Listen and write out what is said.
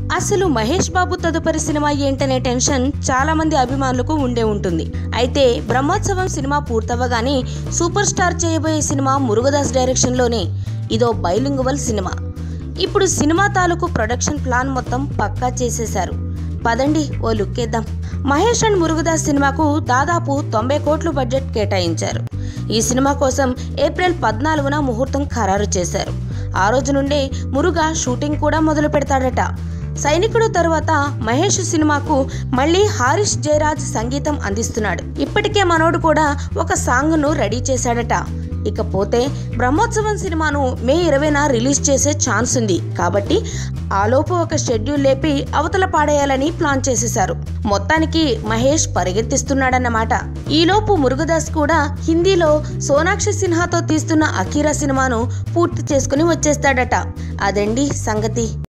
అసలు మహేష్ బాబు తదుపరి సినిమా ఏంటనే టెన్షన్ చాలా మంది అభిమానులకు ఉండే ఉంటుంది అయితే బ్రహ్మోత్సవం సినిమా పూర్తవగానే సూపర్ స్టార్ చేయబోయే సినిమా మురుగదాస్ డైరెక్షన్లోనే ఇదో బైలింగువల్ సినిమా ఇప్పుడు సినిమా తాలూకు ప్రొడక్షన్ ప్లాన్ మొత్తం పక్కా చేసేశారు పదండి ఓ లుక్కేద్దాం మహేష్ అండ్ మురుగదాస్ సినిమాకు దాదాపు తొంభై కోట్లు బడ్జెట్ కేటాయించారు ఈ సినిమా కోసం ఏప్రిల్ పద్నాలుగున ముహూర్తం ఖరారు చేశారు ఆ రోజు నుండే మురుగా షూటింగ్ కూడా మొదలు పెడతాడట సైనికుడు తరువాత మహేష్ సినిమాకు మళ్ళీ హారిష్ జయరాజ్ సంగీతం అందిస్తున్నాడు ఇప్పటికే మనోడు కూడా ఒక సాంగ్ను రెడీ చేశాడట ఇకపోతే బ్రహ్మోత్సవం సినిమాను మే ఇరవైన రిలీజ్ చేసే ఛాన్స్ ఉంది కాబట్టి ఆలోపు ఒక షెడ్యూల్ లేపి అవతల పాడేయాలని ప్లాన్ చేసేశారు మొత్తానికి మహేష్ పరిగెత్తిస్తున్నాడన్నమాట ఈలోపు మురుగదాస్ కూడా హిందీలో సోనాక్షి సిన్హాతో తీస్తున్న అకీరా సినిమాను పూర్తి చేసుకుని వచ్చేస్తాడట అదండి సంగతి